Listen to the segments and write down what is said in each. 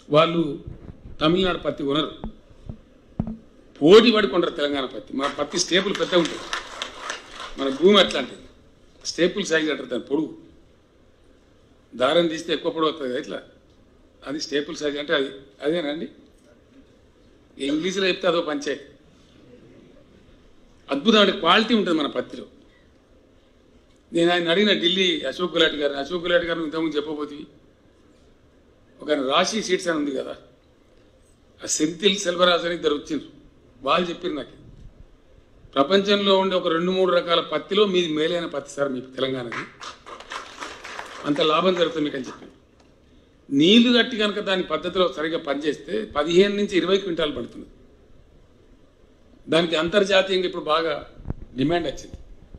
వాళ్ళు తమిళనాడు పత్తి కొనరు పోటీ పడి కొంటారు తెలంగాణ పత్తి మన పత్తి స్టేపుల్ పెద్ద ఉంటుంది మన భూమి అట్లాంటిది స్టేపుల్ సైజ్ అంటారు దాని పొడుగు దారం తీస్తే ఎక్కువ పొడవు వస్తుంది కదా ఇట్లా అది స్టేపుల్ సైజ్ అంటే అది అదేనండి ఇంగ్లీష్లో చెప్తే అదో పంచాయతీ అద్భుతమైన క్వాలిటీ ఉంటుంది మన పత్తిలో నేను ఆయన అడిగిన ఢిల్లీ అశోక్ గులాటి గారిని అశోక్ గులాటి గారిని ఇంతకుముందు చెప్పబోతుంది ఒక ఆయన రాశి సీట్స్ అని ఉంది కదా ఆ సెంతిల్ సెల్వరాజ్ అని ఇద్దరు వచ్చిండ్రు వాళ్ళు చెప్పారు నాకు ప్రపంచంలో ఉండే ఒక రెండు మూడు రకాల పత్తిలో మీది మేలైన పత్తి సార్ మీకు తెలంగాణది అంత లాభం జరుగుతుంది మీకు అని చెప్పాను నీళ్లు కట్టి కనుక దాని పద్ధతిలో సరిగ్గా పనిచేస్తే పదిహేను నుంచి ఇరవై క్వింటాలు పడుతుంది దానికి అంతర్జాతీయంగా ఇప్పుడు బాగా డిమాండ్ వచ్చింది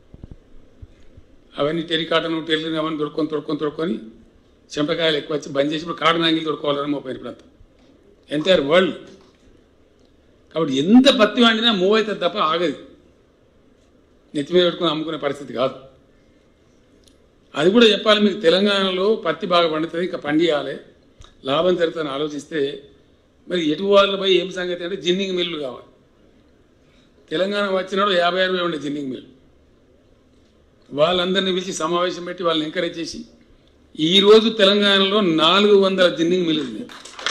అవన్నీ టెరికాటన్ టెర్లిన్ అవన్నీ దొరుకొని దొరుకొని దొరుకొని చెంపకాయలు ఎక్కువ వచ్చి బంద్ చేసి ఇప్పుడు కాటన్ యాంగిల్ దొరుకోవాలని మోపోయిన ఇప్పుడు అంతా ఎంటైర్ వరల్డ్ కాబట్టి ఎంత పత్తి వండినా మూవ్ అవుతుంది తప్ప ఆగదు నెత్తి మీద పెట్టుకుని అమ్ముకునే పరిస్థితి కాదు అది కూడా చెప్పాలి మీకు తెలంగాణలో పత్తి బాగా పండుతుంది ఇంకా పండియాలి లాభం జరుగుతుందని ఆలోచిస్తే మరి ఎటు వాళ్ళ పోయి ఏం సంగతి అంటే జిన్నింగ్ మిల్లు కావాలి తెలంగాణ వచ్చినాడు యాభై అరవై ఉండే జిన్నింగ్ మిల్లు వాళ్ళందరినీ పిలిచి సమావేశం పెట్టి వాళ్ళని ఎంకరేజ్ చేసి ఈ రోజు తెలంగాణలో నాలుగు వందల జిన్నింగ్ మిల్లు ఉన్నాయి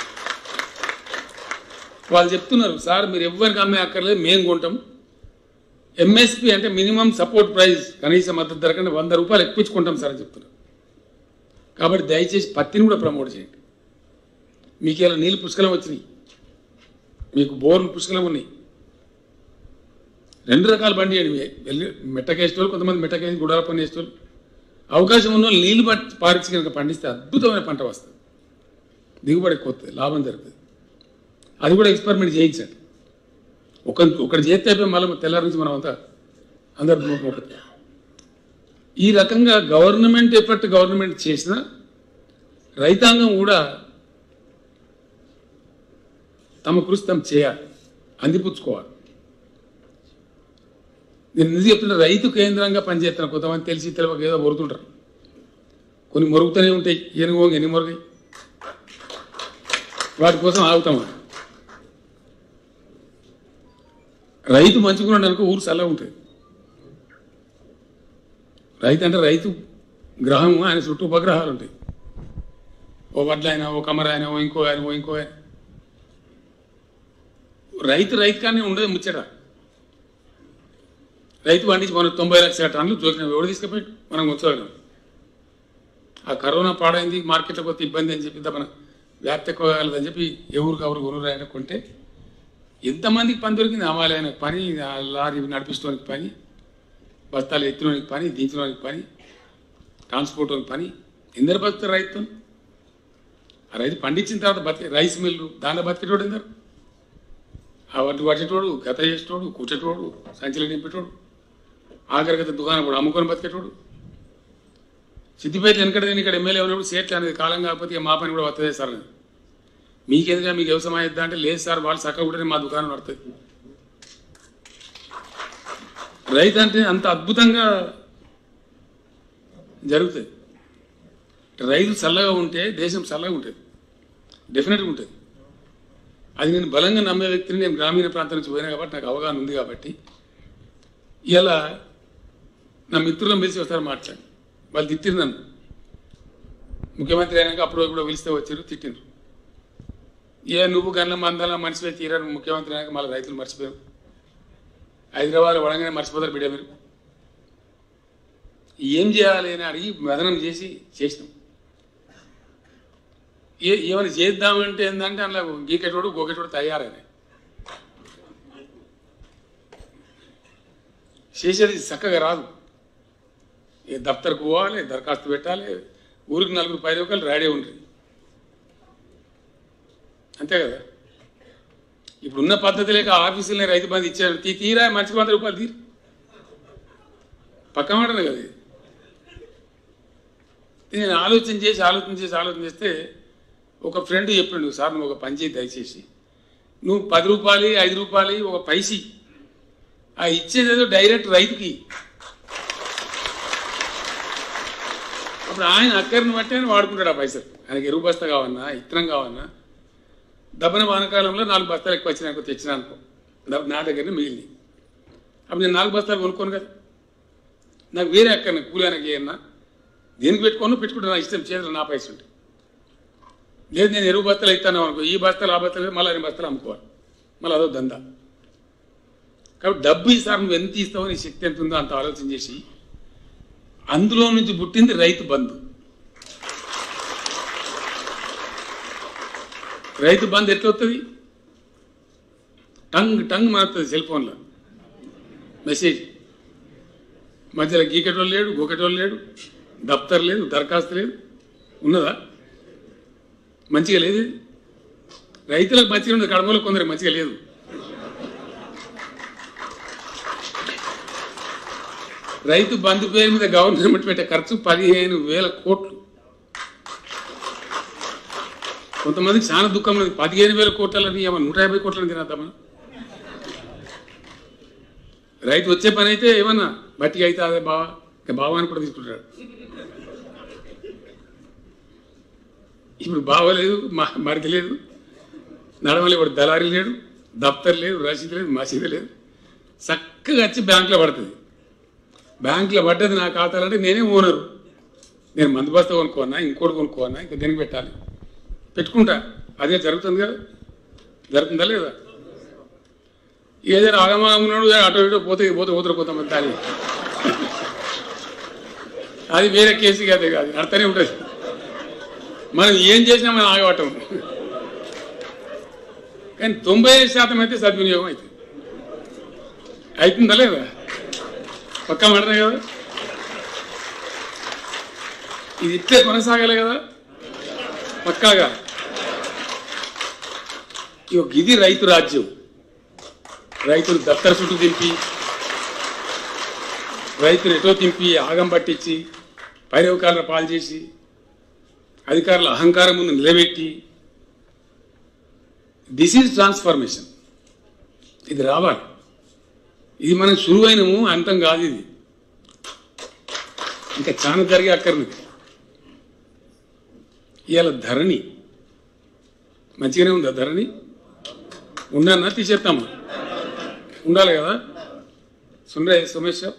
వాళ్ళు చెప్తున్నారు సార్ మీరు ఎవరికి అమ్మే అక్కర్లేదు మేము కొంటాం ఎంఎస్పి అంటే మినిమం సపోర్ట్ ప్రైస్ కనీస మద్దతు ధర కంటే వంద రూపాయలు ఎక్కువచ్చుకుంటాం సార్ అని చెప్తున్నారు కాబట్టి దయచేసి పత్తిని కూడా ప్రమోట్ చేయండి మీకు ఇలా నీళ్ళు పుష్కలం వచ్చినాయి మీకు బోర్లు పుష్కలం ఉన్నాయి రెండు రకాల బండి అండి వెళ్ళి మెట్టకేసేవాళ్ళు కొంతమంది మెట్టకేసి గుడాల పని వేసేవాళ్ళు అవకాశం ఉన్న వాళ్ళు నీళ్లు పట్టి పారించి కనుక పండిస్తే అద్భుతమైన పంట వస్తుంది దిగుబడి ఎక్కువ వస్తుంది లాభం జరుగుతుంది అది కూడా ఎక్స్పెరిమెంట్ చేయించండి ఒక ఒకటి చేస్తే అయిపోయి మళ్ళీ తెల్లారి నుంచి మనం అంతా అందరు ఒకటి ఈ రకంగా గవర్నమెంట్ ఎఫర్ట్ గవర్నమెంట్ చేసిన రైతాంగం కూడా తమ కృషి తమ చేయాలి అందిపుచ్చుకోవాలి నేను ఎందుకు చెప్తున్నా రైతు కేంద్రంగా పనిచేస్తాను కొంతమంది తెలిసి తెలియక ఏదో మొరుతుంటారు కొన్ని మొరుగుతూనే ఉంటాయి ఎనుగో ఎన్ని మొరుగాయి వాటి కోసం ఆగుతామా రైతు మంచిగా అనుకో ఊరు చల్లగా ఉంటుంది రైతు అంటే రైతు గ్రహము ఆయన చుట్టూ ఉపగ్రహాలు ఉంటాయి ఓ వడ్ల ఆయన ఓ కమర ఆయన ఓ ఇంకో ఆయన ఓ ఇంకో ఆయన రైతు రైతు కానీ ఉండదు ముచ్చట రైతు పండించి మనం తొంభై లక్షల టన్నులు జోకిన ఎవడు తీసుకుపోయి మనం ఉంచగలం ఆ కరోనా పాడైంది మార్కెట్లో కొత్త ఇబ్బంది అని చెప్పి మన వ్యాప్తి ఎక్కువ కాలేదని చెప్పి ఎవరికి ఎవరు కొనురాయన కొంటే ఎంతమందికి పని దొరికింది అమ్మాలైన పని ఆ లారీ నడిపిస్తానికి పని బస్తాలు ఎత్తులోనికి పని దించడానికి పని ట్రాన్స్పోర్ట్ పని ఎందరు బతుకుతారు రైతు ఆ రైతు పండించిన తర్వాత బతికే రైస్ మిల్లు దాంట్లో బతికేటోడు ఎందరు ఆ వడ్డు పట్టేటోడు గత చేసేటోడు కూర్చేటోడు సంచిలో నింపేటోడు ఆఖరిగత దుకాణం కూడా అమ్ముకొని బతికేటోడు సిద్దిపేట వెనకడ నేను ఇక్కడ ఎమ్మెల్యే ఉన్నప్పుడు సేట్లు అనేది కాలం కాకపోతే ఇక మా పని కూడా వస్తుంది సార్ అని మీకేదిగా మీకు వ్యవసాయం అయిద్దా అంటే లేదు సార్ వాళ్ళు చక్కగా ఉంటేనే మా దుకాణం పడుతుంది రైతు అంటే అంత అద్భుతంగా జరుగుతుంది రైతు చల్లగా ఉంటే దేశం చల్లగా ఉంటుంది డెఫినెట్గా ఉంటుంది అది నేను బలంగా నమ్మే వ్యక్తిని నేను గ్రామీణ ప్రాంతం నుంచి పోయినా కాబట్టి నాకు అవగాహన ఉంది కాబట్టి ఇలా నా మిత్రులను పిలిచి వస్తారు మాట్లాడి వాళ్ళు తిట్టిరు నన్ను ముఖ్యమంత్రి అయినాక అప్పుడు ఇప్పుడు పిలిస్తే వచ్చారు తిట్టిండ్రు ఏ నువ్వు గన్న మందాల మనిషిపై తీరా నువ్వు ముఖ్యమంత్రి అయినాక మళ్ళీ రైతులు మర్చిపోయారు హైదరాబాద్ వడంగానే మర్చిపోతారు బిడ్డ మీరు ఏం చేయాలి అని అడిగి మదనం చేసి చేసినాం ఏ ఏమైనా చేద్దామంటే ఏంటంటే అందులో గీకెటోడు గోకెటోడు తయారని చేసేది చక్కగా రాదు ఏ దఫ్తర్కు పోవాలి దరఖాస్తు పెట్టాలి ఊరికి నలుగురు పది రూపాయలు రెడీ ఉంటుంది అంతే కదా ఇప్పుడు ఉన్న పద్ధతి లేక ఆఫీసులనే రైతు బంధు ఇచ్చారు తీ తీరా మనిషికి వంద రూపాయలు తీరు పక్క మాటనే కదా ఇది నేను ఆలోచన చేసి ఆలోచన చేసి ఆలోచన చేస్తే ఒక ఫ్రెండ్ చెప్పిండు సార్ నువ్వు ఒక పని చేయి దయచేసి నువ్వు పది రూపాయలు ఐదు రూపాయలు ఒక పైసి ఆ ఇచ్చేదేదో డైరెక్ట్ రైతుకి అప్పుడు ఆయన అక్కడిని బట్టి ఆయన వాడుకుంటాడు ఆ పైసలు ఆయనకి ఎరువు బస్తా కావన్నా ఇత్తనం కావన్నా దబ్బన వానకాలంలో నాలుగు బస్తాలు ఎక్కువ వచ్చినాక తెచ్చినా అనుకో దబ్బ- నా దగ్గర మిగిలింది అప్పుడు నేను నాలుగు బస్తాలు కొనుక్కోను కదా నాకు వేరే అక్కడ కూలి ఆయనకి ఏమన్నా దేనికి పెట్టుకోను పెట్టుకుంటే నా ఇష్టం చేతులు నా పైసలు ఉంటాయి లేదు నేను ఎరువు బస్తాలు ఇస్తాను అనుకో ఈ బస్తాలు ఆ బస్తాలు మళ్ళీ అన్ని బస్తాలు అమ్ముకోవాలి మళ్ళీ అదో దందా కాబట్టి డబ్బు ఈసారి నువ్వు ఎంత ఇస్తావో నీ శక్తి ఎంత ఉందో అంత ఆలోచన చేసి అందులో నుంచి పుట్టింది రైతు బంధు రైతు బంధు ఎట్లా వస్తుంది టంగ్ టంగ్ మారుతుంది సెల్ ఫోన్లో మెసేజ్ మధ్యలో గీకెటోళ్ళు లేడు గోకెటోళ్ళు లేడు దప్తర్ లేదు దరఖాస్తు లేదు ఉన్నదా మంచిగా లేదు ఇది. రైతులకు మంచిగా ఉంది కడమలో కొందరికి మంచిగా లేదు రైతు బంధు పేరు మీద గవర్నమెంట్ పెట్టే ఖర్చు పదిహేను వేల కోట్లు కొంతమందికి చాలా దుఃఖం ఉంది పదిహేను వేల కోట్లని ఏమన్నా నూట యాభై కోట్లని తినేద్దామా రైతు వచ్చే పని అయితే ఏమన్నా బట్టిగా అయితే అదే బావా ఇంకా బావా అని కూడా తీసుకుంటాడు ఇప్పుడు బావలేదు మా మరిది లేదు నడవలే వాడు దళారి లేడు దప్తర్ లేదు రసీదు లేదు మసీదు లేదు చక్కగా వచ్చి బ్యాంకులో పడుతుంది బ్యాంకులో పడ్డది నా ఖాతాలు అంటే నేనే ఓనరు నేను మందు బస్తా కొనుక్కోనా ఇంకోటి కొనుక్కోనా ఇంకా దేనికి పెట్టాలి పెట్టుకుంటా అదే జరుగుతుంది కదా జరుగుతుందా లేదా ఏదైనా ఆగమాగమున్నాడు అటో ఇటో పోతే పోతే పోతారు కొంతమంది దాని అది వేరే కేసు కాదే కాదు అర్థనే ఉంటుంది మనం ఏం చేసినా మనం ఆగవటం కానీ తొంభై ఐదు శాతం అయితే సద్వినియోగం అవుతుంది అవుతుందా లేదా పక్క మాటనే కదా ఇది ఇట్లే కొనసాగాలి కదా పక్కాగా ఇగో ఇది రైతు రాజ్యం రైతులు దత్తర చుట్టూ దింపి రైతులు ఎటో దింపి ఆగం పట్టించి పైరవకాలను పాలు చేసి అధికారుల అహంకారం ముందు నిలబెట్టి దిస్ ఈజ్ ట్రాన్స్ఫర్మేషన్ ఇది రావాలి ఇది మనం సులువైనము అంతం కాదు ఇది ఇంకా చాలా జరిగే అక్కర్నిది ఇవాళ ధరణి మంచిగానే ఉందా ధరణి ఉండన్నా తీసేస్తామా ఉండాలి కదా सुन रहे हैं सुमेश साहब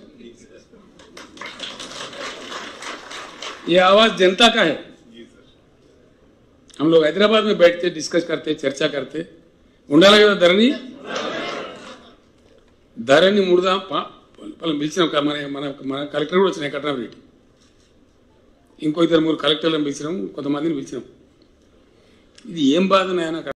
ये आवाज जनता का है हम लोग हैदराबाद में बैठते डिस्कस करते चर्चा करते ఉండాలి కదా ధరణి ధరణి ముడదాం వాళ్ళని పిలిచినాం క- మన మన మన కలెక్టర్ కూడా వచ్చినాయి కట్నారెడ్డి ఇంకో ఇద్దరు మూడు కలెక్టర్లను పిలిచినాం కొంతమందిని పిలిచినాం ఇది ఏం బాధ నాయన